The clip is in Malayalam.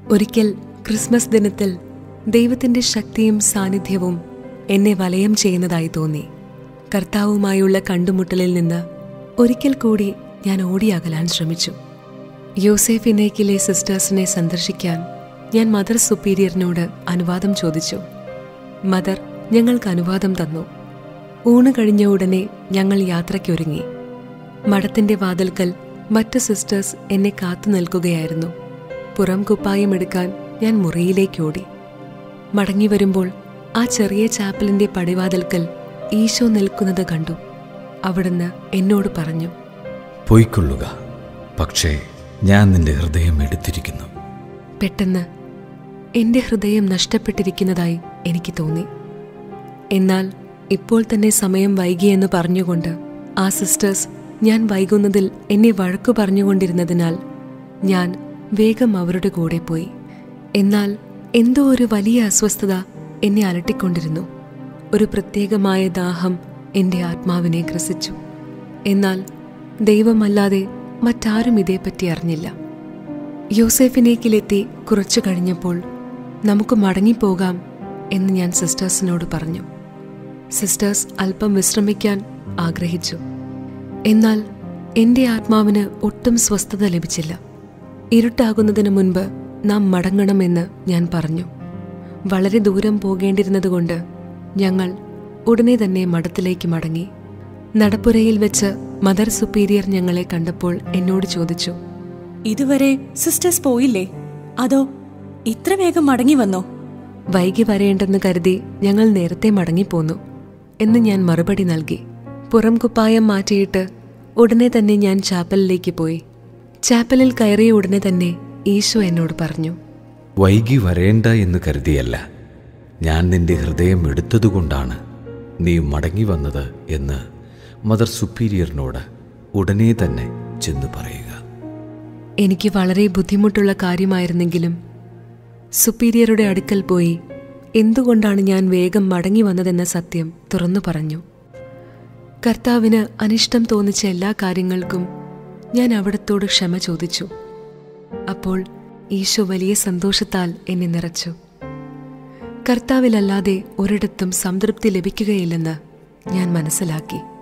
ഒരിക്കൽ ക്രിസ്മസ് ദിനത്തിൽ ദൈവത്തിന്റെ ശക്തിയും സാന്നിധ്യവും എന്നെ വലയം ചെയ്യുന്നതായി തോന്നി കർത്താവുമായുള്ള കണ്ടുമുട്ടലിൽ നിന്ന് ഒരിക്കൽ കൂടി ഞാൻ ഓടിയകലാൻ ശ്രമിച്ചു യോസേഫിനേക്കിലെ സിസ്റ്റേഴ്സിനെ സന്ദർശിക്കാൻ ഞാൻ മദർ സുപ്പീരിയറിനോട് അനുവാദം ചോദിച്ചു മദർ ഞങ്ങൾക്ക് അനുവാദം തന്നു ഊണ് കഴിഞ്ഞ ഉടനെ ഞങ്ങൾ യാത്രയ്ക്കൊരുങ്ങി മഠത്തിന്റെ വാതിൽക്കൽ മറ്റ് സിസ്റ്റേഴ്സ് എന്നെ കാത്തു നിൽക്കുകയായിരുന്നു പുറം കുപ്പായം എടുക്കാൻ ഞാൻ മുറിയിലേക്ക് ഓടി മടങ്ങി വരുമ്പോൾ ആ ചെറിയ ചാപ്പലിന്റെ പടിവാതിൽക്കൽ ഈശോ നിൽക്കുന്നത് കണ്ടു അവിടുന്ന് എന്നോട് പറഞ്ഞു പൊയ്ക്കൊള്ളുക പക്ഷേ ഞാൻ നിന്റെ ഹൃദയം എടുത്തിരിക്കുന്നു പെട്ടെന്ന് എന്റെ ഹൃദയം നഷ്ടപ്പെട്ടിരിക്കുന്നതായി എനിക്ക് തോന്നി എന്നാൽ ഇപ്പോൾ തന്നെ സമയം വൈകിയെന്ന് പറഞ്ഞുകൊണ്ട് ആ സിസ്റ്റേഴ്സ് ഞാൻ വൈകുന്നതിൽ എന്നെ വഴക്കു പറഞ്ഞുകൊണ്ടിരുന്നതിനാൽ ഞാൻ വേഗം അവരുടെ കൂടെ പോയി എന്നാൽ എന്തോ ഒരു വലിയ അസ്വസ്ഥത എന്നെ അലട്ടിക്കൊണ്ടിരുന്നു ഒരു പ്രത്യേകമായ ദാഹം എൻ്റെ ആത്മാവിനെ ഗ്രസിച്ചു എന്നാൽ ദൈവമല്ലാതെ മറ്റാരും ഇതേപ്പറ്റി അറിഞ്ഞില്ല യോസെഫിനേക്കിലെത്തി കുറച്ചു കഴിഞ്ഞപ്പോൾ നമുക്ക് മടങ്ങിപ്പോകാം എന്ന് ഞാൻ സിസ്റ്റേഴ്സിനോട് പറഞ്ഞു സിസ്റ്റേഴ്സ് അല്പം വിശ്രമിക്കാൻ ആഗ്രഹിച്ചു എന്നാൽ എൻ്റെ ആത്മാവിന് ഒട്ടും സ്വസ്ഥത ലഭിച്ചില്ല ഇരുട്ടാകുന്നതിന് മുൻപ് നാം മടങ്ങണമെന്ന് ഞാൻ പറഞ്ഞു വളരെ ദൂരം പോകേണ്ടിരുന്നതുകൊണ്ട് ഞങ്ങൾ ഉടനെ തന്നെ മഠത്തിലേക്ക് മടങ്ങി നടപ്പുരയിൽ വെച്ച് മദർ സുപ്പീരിയർ ഞങ്ങളെ കണ്ടപ്പോൾ എന്നോട് ചോദിച്ചു ഇതുവരെ സിസ്റ്റേഴ്സ് പോയില്ലേ അതോ ഇത്ര വേഗം മടങ്ങി വന്നോ വൈകി വരേണ്ടെന്ന് കരുതി ഞങ്ങൾ നേരത്തെ മടങ്ങിപ്പോന്നു എന്ന് ഞാൻ മറുപടി നൽകി പുറം കുപ്പായം മാറ്റിയിട്ട് ഉടനെ തന്നെ ഞാൻ ചാപ്പലിലേക്ക് പോയി ചാപ്പലിൽ കയറിയ ഉടനെ തന്നെ ഈശോ എന്നോട് പറഞ്ഞു വൈകി വരേണ്ട എന്ന് കരുതിയല്ല ഞാൻ നിന്റെ ഹൃദയം എടുത്തതുകൊണ്ടാണ് നീ മടങ്ങി വന്നത് എന്ന് മദർ സുപ്പീരിയറിനോട് ഉടനെ തന്നെ ചെന്ന് പറയുക എനിക്ക് വളരെ ബുദ്ധിമുട്ടുള്ള കാര്യമായിരുന്നെങ്കിലും സുപ്പീരിയറുടെ അടുക്കൽ പോയി എന്തുകൊണ്ടാണ് ഞാൻ വേഗം മടങ്ങി വന്നതെന്ന സത്യം തുറന്നു പറഞ്ഞു കർത്താവിന് അനിഷ്ടം തോന്നിച്ച എല്ലാ കാര്യങ്ങൾക്കും ഞാൻ അവിടത്തോട് ക്ഷമ ചോദിച്ചു അപ്പോൾ ഈശോ വലിയ സന്തോഷത്താൽ എന്നെ നിറച്ചു കർത്താവിലല്ലാതെ ഒരിടത്തും സംതൃപ്തി ലഭിക്കുകയില്ലെന്ന് ഞാൻ മനസ്സിലാക്കി